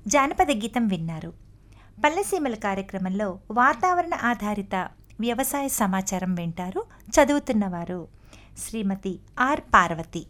జానపద గీతం విన్నారు పల్లెసీమల కార్యక్రమంలో వాతావరణ ఆధారిత వ్యవసాయ సమాచారం వింటారు చదువుతున్నవారు శ్రీమతి ఆర్ పార్వతి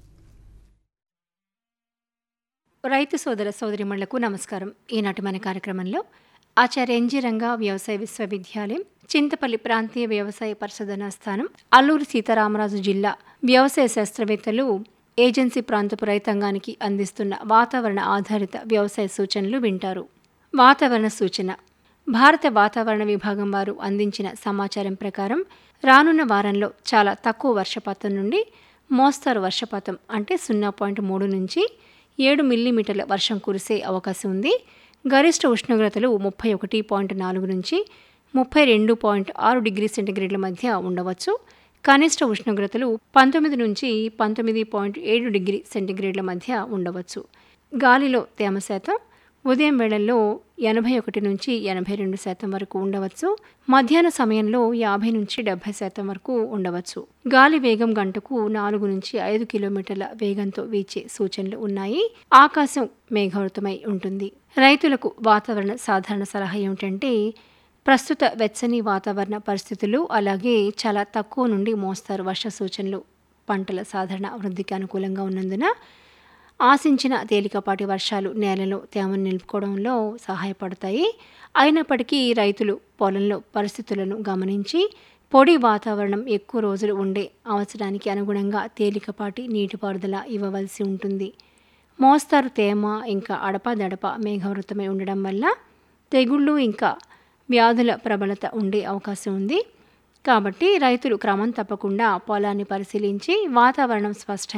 రైతు సోదర సోదరిమణులకు నమస్కారం ఈనాటి మన కార్యక్రమంలో ఆచార్య ఎన్జి రంగా వ్యవసాయ విశ్వవిద్యాలయం చింతపల్లి ప్రాంతీయ వ్యవసాయ పరిశోధనా స్థానం అల్లూరు సీతారామరాజు జిల్లా వ్యవసాయ శాస్త్రవేత్తలు ఏజెన్సీ ప్రాంతపు రైతాంగానికి అందిస్తున్న వాతావరణ ఆధారిత వ్యవసాయ సూచనలు వింటారు వాతావరణ సూచన భారత వాతావరణ విభాగం వారు అందించిన సమాచారం ప్రకారం రానున్న వారంలో చాలా తక్కువ వర్షపాతం నుండి మోస్తారు వర్షపాతం అంటే సున్నా పాయింట్ మూడు నుంచి ఏడు మిల్లీమీటర్ల వర్షం కురిసే అవకాశం ఉంది గరిష్ట ఉష్ణోగ్రతలు ముప్పై ఒకటి పాయింట్ నాలుగు నుంచి ముప్పై రెండు పాయింట్ ఆరు డిగ్రీ సెంటీగ్రేడ్ల మధ్య ఉండవచ్చు కనిష్ట ఉష్ణోగ్రతలు పంతొమ్మిది నుంచి పంతొమ్మిది పాయింట్ ఏడు డిగ్రీ సెంటీగ్రేడ్ల మధ్య ఉండవచ్చు గాలిలో తేమ శాతం ఉదయం వేళల్లో ఎనభై ఒకటి నుంచి ఎనభై రెండు శాతం వరకు ఉండవచ్చు మధ్యాహ్న సమయంలో యాభై నుంచి డెబ్బై శాతం వరకు ఉండవచ్చు గాలి వేగం గంటకు నాలుగు నుంచి ఐదు కిలోమీటర్ల వేగంతో వీచే సూచనలు ఉన్నాయి ఆకాశం మేఘావృతమై ఉంటుంది రైతులకు వాతావరణ సాధారణ సలహా ఏమిటంటే ప్రస్తుత వెచ్చని వాతావరణ పరిస్థితులు అలాగే చాలా తక్కువ నుండి మోస్తారు వర్ష సూచనలు పంటల సాధారణ వృద్ధికి అనుకూలంగా ఉన్నందున ఆశించిన తేలికపాటి వర్షాలు నేలలో తేమను నిలుపుకోవడంలో సహాయపడతాయి అయినప్పటికీ రైతులు పొలంలో పరిస్థితులను గమనించి పొడి వాతావరణం ఎక్కువ రోజులు ఉండే అవసరానికి అనుగుణంగా తేలికపాటి నీటిపారుదల ఇవ్వవలసి ఉంటుంది మోస్తారు తేమ ఇంకా అడపదడప మేఘావృతమై ఉండడం వల్ల తెగుళ్ళు ఇంకా వ్యాధుల ప్రబలత ఉండే అవకాశం ఉంది కాబట్టి రైతులు క్రమం తప్పకుండా పొలాన్ని పరిశీలించి వాతావరణం స్పష్టంగా